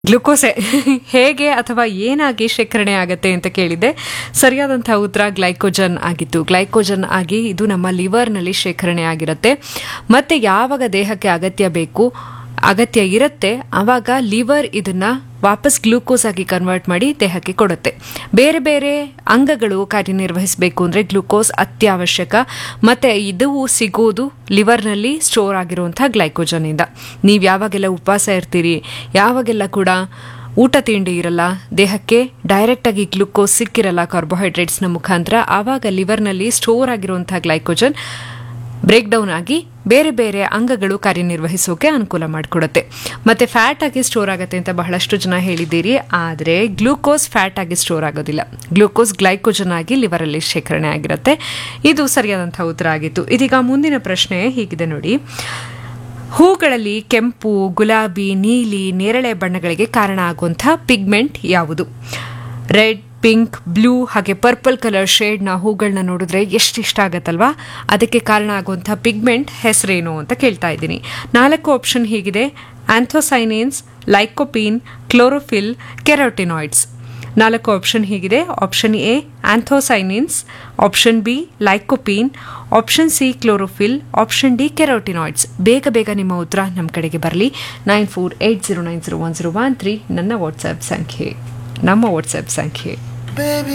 ಗ್ಲುಕೋಸೆ ಹೇಗೆ ಅಥವಾ ಏನಾಗಿ ಶೇಖರಣೆ ಆಗತ್ತೆ ಅಂತ ಕೇಳಿದೆ ಸರಿಯಾದಂತಹ ಉತ್ತರ ಗ್ಲೈಕೋಜನ್ ಆಗಿತ್ತು ಗ್ಲೈಕೋಜನ್ ಆಗಿ ಇದು ನಮ್ಮ ಲಿವರ್ನಲ್ಲಿ ಶೇಖರಣೆ ಆಗಿರುತ್ತೆ ಮತ್ತೆ ಯಾವಾಗ ದೇಹಕ್ಕೆ ಅಗತ್ಯ ಬೇಕು ಅಗತ್ಯ ಇರುತ್ತೆ ಆವಾಗ ಲಿವರ್ ಇದನ್ನ ವಾಪಸ್ ಗ್ಲೂಕೋಸ್ ಆಗಿ ಕನ್ವರ್ಟ್ ಮಾಡಿ ದೇಹಕ್ಕೆ ಕೊಡುತ್ತೆ ಬೇರೆ ಬೇರೆ ಅಂಗಗಳು ಕಾರ್ಯನಿರ್ವಹಿಸಬೇಕು ಅಂದರೆ ಗ್ಲೂಕೋಸ್ ಅತ್ಯವಶ್ಯಕ ಮತ್ತು ಇದು ಸಿಗೋದು ಲಿವರ್ನಲ್ಲಿ ಸ್ಟೋರ್ ಆಗಿರುವಂಥ ಗ್ಲೈಕೋಜನ್ನಿಂದ ನೀವು ಯಾವಾಗೆಲ್ಲ ಉಪವಾಸ ಇರ್ತೀರಿ ಯಾವಾಗೆಲ್ಲ ಕೂಡ ಊಟ ತಿಂಡಿ ಇರಲ್ಲ ದೇಹಕ್ಕೆ ಡೈರೆಕ್ಟಾಗಿ ಗ್ಲೂಕೋಸ್ ಸಿಕ್ಕಿರಲ್ಲ ಕಾರ್ಬೋಹೈಡ್ರೇಟ್ಸ್ನ ಮುಖಾಂತರ ಆವಾಗ ಲಿವರ್ನಲ್ಲಿ ಸ್ಟೋರ್ ಆಗಿರುವಂಥ ಗ್ಲೈಕೋಜನ್ ಬ್ರೇಕ್ ಡೌನ್ ಆಗಿ ಬೇರೆ ಬೇರೆ ಅಂಗಗಳು ಕಾರ್ಯನಿರ್ವಹಿಸೋಕೆ ಅನುಕೂಲ ಮಾಡಿಕೊಡುತ್ತೆ ಮತ್ತೆ ಫ್ಯಾಟ್ ಆಗಿ ಸ್ಟೋರ್ ಆಗುತ್ತೆ ಅಂತ ಬಹಳಷ್ಟು ಜನ ಹೇಳಿದ್ದೀರಿ ಆದರೆ ಗ್ಲೂಕೋಸ್ ಫ್ಯಾಟ್ ಆಗಿ ಸ್ಟೋರ್ ಆಗೋದಿಲ್ಲ ಗ್ಲೂಕೋಸ್ ಗ್ಲೈಕೋಜನ್ ಆಗಿ ಲಿವರಲ್ಲಿ ಶೇಖರಣೆ ಆಗಿರುತ್ತೆ ಇದು ಸರಿಯಾದಂತಹ ಉತ್ತರ ಆಗಿತ್ತು ಇದೀಗ ಮುಂದಿನ ಪ್ರಶ್ನೆ ಹೀಗಿದೆ ನೋಡಿ ಹೂಗಳಲ್ಲಿ ಕೆಂಪು ಗುಲಾಬಿ ನೀಲಿ ನೇರಳೆ ಬಣ್ಣಗಳಿಗೆ ಕಾರಣ ಆಗುವಂಥ ಪಿಗ್ಮೆಂಟ್ ಯಾವುದು ರೆಡ್ ಪಿಂಕ್ ಬ್ಲೂ ಹಾಗೆ ಪರ್ಪಲ್ ಕಲರ್ ಶೇಡ್ನ ಹೂಗಳನ್ನ ನೋಡಿದ್ರೆ ಎಷ್ಟು ಇಷ್ಟ ಆಗತ್ತಲ್ವಾ ಅದಕ್ಕೆ ಕಾರಣ ಆಗುವಂಥ ಪಿಗ್ಮೆಂಟ್ ಹೆಸರೇನು ಅಂತ ಕೇಳ್ತಾ ಇದ್ದೀನಿ ನಾಲ್ಕು ಆಪ್ಷನ್ ಹೀಗಿದೆ ಆಂಥೋಸೈನೇನ್ಸ್ ಲೈಕೋಪೀನ್ ಕ್ಲೋರೋಫಿಲ್ ಕೆರೋಟಿನಾಯ್ಡ್ಸ್ ನಾಲ್ಕು ಆಪ್ಷನ್ ಹೀಗಿದೆ option A anthocyanins option B lycopene option C chlorophyll option D carotenoids ಬೇಗ ಬೇಗ ನಿಮ್ಮ ಉತ್ತರ ನಮ್ಮ ಕಡೆಗೆ ಬರಲಿ nine four eight zero nine zero one zero one three ನನ್ನ ವಾಟ್ಸ್ಆ್ಯಪ್ ಸಂಖ್ಯೆ ನಮ್ಮ ವಾಟ್ಸ್ಆ್ಯಪ್ ಸಂಖ್ಯೆ